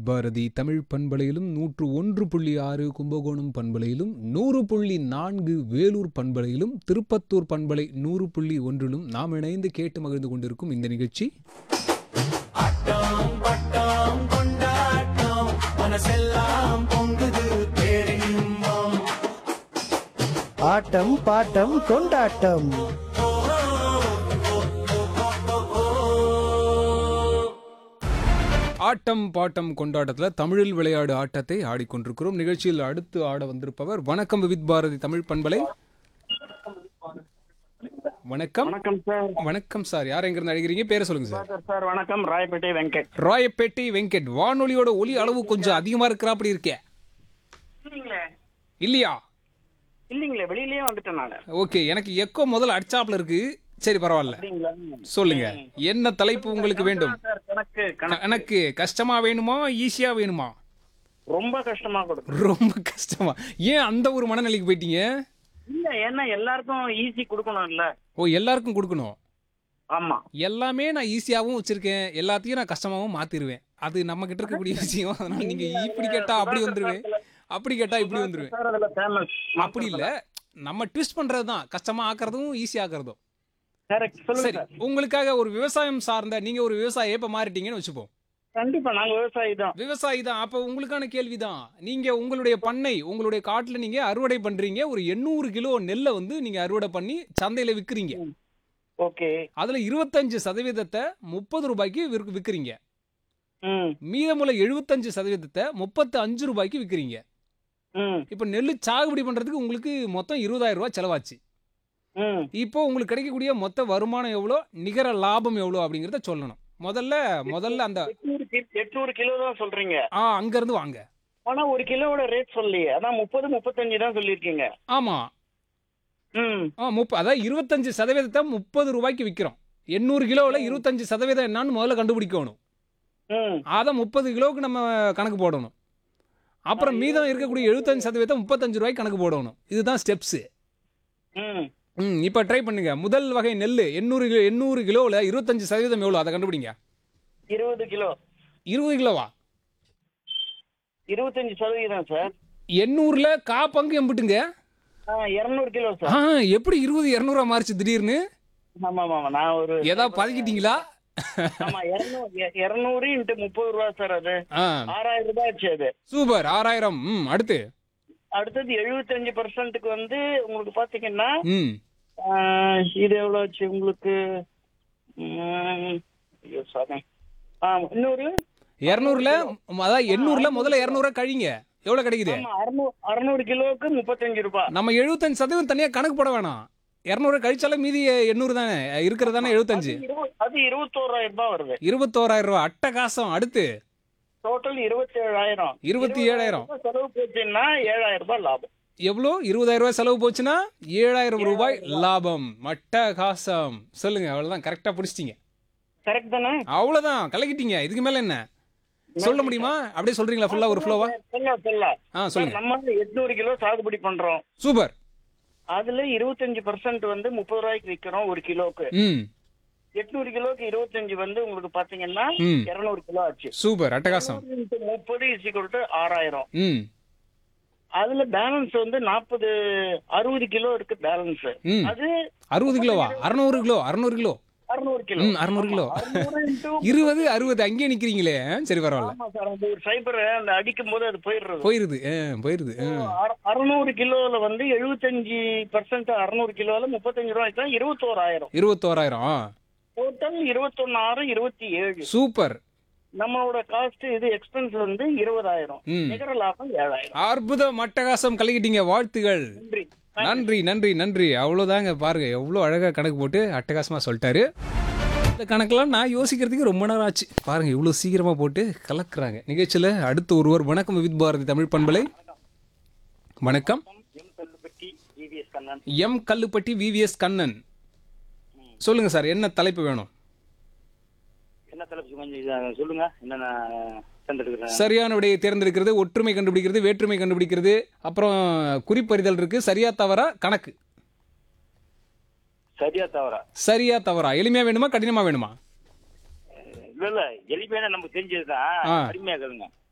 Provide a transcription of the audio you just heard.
பாரதி தமிழ் பண்பலையிலும் நூற்று ஒன்று புள்ளி ஆறு கும்பகோணம் பண்பலையிலும் நூறு புள்ளி நான்கு வேலூர் பண்பலையிலும் திருப்பத்தூர் பண்பலை நூறு புள்ளி ஒன்றிலும் நாம் இணைந்து கேட்டு மகிழ்ந்து கொண்டிருக்கும் இந்த நிகழ்ச்சி ஆட்டம் பாட்டம் கொண்டாட்டம் ஆட்டம் பாட்டம் கொண்டாட்டத்தில் தமிழில் விளையாடு ஆட்டத்தை ஆடிக்கொண்டிருக்கிறோம் நிகழ்ச்சியில் அடுத்து ஆட வந்திருப்பவர் வணக்கம் விவித் பாரதி தமிழ் பண்பலை வணக்கம் வணக்கம் சார் வணக்கம் சார் யார் எங்கிருந்து அழைக்கிறீங்க பேரை சொல்லுங்க சார் சார் சார் வணக்கம் ராயப்பேட்டை வெங்கட் ராயப்பேட்டை வெங்கட் வானொலியோட ஒலி அளவு கொஞ்சம் அதிகமா இருக்கிறாப்படி இருக்கே இல்லைங்களே இல்லையா இல்லைங்களே வெளியிலயே வந்துட்டேன் நான் ஓகே எனக்கு எக்கோ முதல்ல அடிச்சாப்ல இருக்கு சரி பரவாயில்ல அப்படிங்களா சொல்லுங்க என்ன தலைப்பு உங்களுக்கு வேண்டும் சார் கணக்கு கணக்கு எனக்கு கஷ்டமா வேணுமா ஈஸியா வேணுமா ரொம்ப கஷ்டமா கொடுக்கும் ரொம்ப கஷ்டமா ஏன் அந்த ஒரு மனநிலைக்கு போயிட்டீங்க இல்ல ஏன்னா எல்லாருக்கும் ஈஸி கொடுக்கணும்ல ஓ எல்லாருக்கும் கொடுக்கணும் ஆமா எல்லாமே நான் ஈஸியாவும் வச்சிருக்கேன் எல்லாத்தையும் நான் கஷ்டமாவும் மாத்திருவேன் அது நம்ம கிட்ட இருக்கக்கூடிய விஷயம் அதனால நீங்க இப்படி கேட்டா அப்படி வந்துருவேன் அப்படி கேட்டா இப்படி வந்துருவேன் சார் அதுல ஃபேமஸ் அப்படி இல்ல நம்ம ட்விஸ்ட் பண்றது தான் கஷ்டமா ஆக்குறதும் ஈஸி ஆக்குறதும் கரெக்ட் சொல்லுங்க சரி சார் உங்களுக்காக ஒரு விவசாயம் சார்ந்த நீங்க ஒரு விவசாயி இப்ப மாறிட்டீங்கன்னு வச்சுப்போம் கண்டிப்பா நாங்க விவசாயி தான் விவசாயி தான் அப்ப உங்களுக்கான கேள்விதான் நீங்க உங்களுடைய பண்ணை உங்களுடைய காட்டுல நீங்க அறுவடை பண்றீங்க ஒரு எண்ணூறு கிலோ நெல்லை வந்து நீங்க அறுவடை பண்ணி சந்தையில விக்கிறீங்க ஓகே அதுல இருபத்தஞ்சு சதவீதத்தை முப்பது ரூபாய்க்கு விற்க- விக்கிறீங்க ம் மீதமுள்ள எழுபத்தஞ்சு சதவீதத்தை முப்பத்து அஞ்சு ரூபாய்க்கு விக்கிறீங்க ம் இப்ப நெல் சாகுபடி பண்றதுக்கு உங்களுக்கு மொத்தம் இருபதாயிரம் ரூபாய் செலவாச்சு ம் இப்போ உங்களுக்கு கிடைக்கக்கூடிய மொத்த வருமானம் எவ்வளோ நிகர லாபம் எவ்வளோ அப்படிங்கறத சொல்லணும் முதல்ல முதல்ல அந்த எட்நூறு கி- எட்நூறு கிலோ தான் சொல்றீங்க ஆ அங்க இருந்து வாங்க ஆனா ஒரு கிலோவோட ரேட் சொல்லியே அதான் முப்பது முப்பத்தஞ்சு தான் சொல்லியிருக்கீங்க ஆமா ம் ஆ முப்ப அதாவது இருபத்தஞ்சு சதவீதத்தை முப்பது ரூபாய்க்கு விற்கிறோம் எண்ணூறு கிலோவில் இருபத்தஞ்சு சதவீதம் என்னன்னு முதல்ல கண்டுபிடிக்கணும் ம் அதை முப்பது கிலோவுக்கு நம்ம கணக்கு போடணும் அப்புறம் மீதம் இருக்கக்கூடிய எழுபத்தஞ்சு சதவீதம் முப்பத்தஞ்சு ரூபாய்க்கு கணக்கு போடணும் இதுதான் ஸ்டெப்ஸு ம் ம் இப்போ ட்ரை பண்ணுங்க முதல் வகை நெல் எண்ணூறு கிலோ எண்ணூறு கிலோவில் இருபத்தஞ்சு சதவீதம் எவ்வளோ அதை கண்டுபிடிங்க இருபது கிலோ இருபது கிலோவா இருபத்தஞ்சு சதவீதம் சார் எண்ணூறில் கா பங்கு எம்பிட்டுங்க இரநூறு கிலோ சார் ஆ எப்படி இருபது இரநூறுவா மாறிச்சு திடீர்னு ஆமா ஆமா நான் ஒரு ஏதாவது பதுக்கிட்டீங்களா ஆமா இருநூறு இருநூறு இன்ட்டு முப்பது ரூபா சார் அது ஆ ஆறாயிரம் ரூபாய் ஆச்சு அது சூப்பர் ஆறாயிரம் ம் அடுத்து அடுத்தது எழுபத்தஞ்சு பர்சன்ட்டுக்கு வந்து உங்களுக்கு பாத்தீங்கன்னா ம் ஆஹ், இது எவ்வளவு ஆச்சு உங்களுக்கு உம், ஐயோ சாமி ஆ இன்னொரு இரநூறுல அதாவது எண்ணூறுல முதல்ல இரநூறுவா கழிங்க எவ்வளோ கிடைக்குது ஆமா அறுநூறு அறுநூறு கிலோவுக்கு முப்பத்தஞ்சு ரூபாய் நம்ம எழுபத்தஞ்சு சதவீதம் தனியாக கணக்கு போட வேணாம் இரநூறு கழிச்சாலும் மீதி எண்ணூறு தானே இருக்கிறது தானே எழுபத்தஞ்சு இருபது- அது இருபத்தோராயிரம் ரூபாய் வருது இருபத்தோராயிரம் ரூபா அட்டகாசம் அடுத்து டோட்டல் இருபத்தி ஏழாயிரம் இருபத்தி ஏழாயிரம் செலவு போச்சுன்னா ஏழாயிரம் ரூபாய் லாபம் எவ்வளோ இருபதாயிரம் ரூபாய் செலவு போச்சுன்னா ஏழாயிரம் ரூபாய் லாபம் அட்டகாசம் சொல்லுங்க அவ்வளோதான் கரெக்டாக பிடிச்சிட்டீங்க கரெக்ட் தானே அவ்வளோதான் கலக்கிட்டீங்க இதுக்கு மேலே என்ன சொல்ல முடியுமா அப்படியே சொல்றீங்களா ஃபுல்லா ஒரு ஃப்ளோவா சொல்ல சொல்ல ஆ சொல்லுங்க நம்ம எட்நூறு கிலோ சாகுபடி பண்றோம் சூப்பர் அதுல இருபத்தஞ்சு பர்சன்ட் வந்து முப்பது ரூபாய்க்கு விக்கிறோம் ஒரு கிலோக்கு ம் எட்நூறு கிலோக்கு இருபத்தஞ்சு வந்து உங்களுக்கு பாத்தீங்கன்னா ம் இருநூறு கிலோ ஆச்சு சூப்பர் அட்டகாசம் into முப்பது இஸ் டு ஆறாயிரம் ம் அதுல பேலன்ஸ் வந்து நாற்பது அறுபது கிலோ இருக்கு பேலன்ஸ் ம் அது அறுபது கிலோவா அறநூறு கிலோ அறநூறு கிலோ அறுநூறு கிலோ ம் அறநூறு கிலோ அறுநூறு into இருபது அறுபது அங்கேயே நிக்கிறீங்களே சரி பரவாயில்ல ஆமா சார் அந்த ஒரு ஃபைபர் அந்த அடிக்கும் போது அது போயிடுறது போயிருது ஆ, போயிருது ஆ. அற- அறுநூறு கிலோல வந்து எழுபத்தஞ்சு பர்சன்ட் அறுநூறு கிலோல முப்பத்தஞ்சு ரூபாய்க்கு தான் இருபத்தோராயிரம் இருபத்தோராயிரம் ஆ. டோட்டல் இருபத்தொன்னாறு இருபத்தி ஏழு சூப்பர் நம்மளோட காஸ்ட் இது எக்ஸ்பென்ஸ் வந்து இருபதாயிரம் ம் நிகர லாபம் ஏழாயிரம் அற்புதம் அட்டகாசம் கலக்கிட்டீங்க வாழ்த்துகள் நன்றி நன்றி நன்றி நன்றி அவ்வளோதாங்க பாருங்க எவ்வளோ அழகா கணக்கு போட்டு அட்டகாசமா சொல்லிட்டாரு இந்த கணக்கெல்லாம் நான் யோசிக்கிறதுக்கு ரொம்ப நேரம் ஆச்சு பாருங்க இவ்வளோ சீக்கிரமா போட்டு கலக்குறாங்க நிகழ்ச்சியில் அடுத்த ஒருவர் வணக்கம் வித் பாரதி தமிழ் பண்பலை வணக்கம் M Kallupatti GVS Kannan M Kallupatti VVS Kannan சொல்லுங்க சார் என்ன தலைப்பு வேணும் என்ன தலைப்பு கொஞ்சம் இத சொல்லுங்க என்னென்ன தேர்ந்தெடுக்கிறேன் சரியான விடையை தேர்ந்தெடுக்கிறது ஒற்றுமை கண்டுபிடிக்கிறது வேற்றுமை கண்டுபிடிக்கிறது அப்புறம் குறிப்பறிதல் இருக்கு சரியா தவறா கணக்கு சரியா தவறா சரியா தவறா எளிமையா வேணுமா கடினமா வேணுமா இல்ல இல்ல எளிமையான நமக்கு தெரிஞ்சதுதான் ஆ. அருமையா கேளுங்க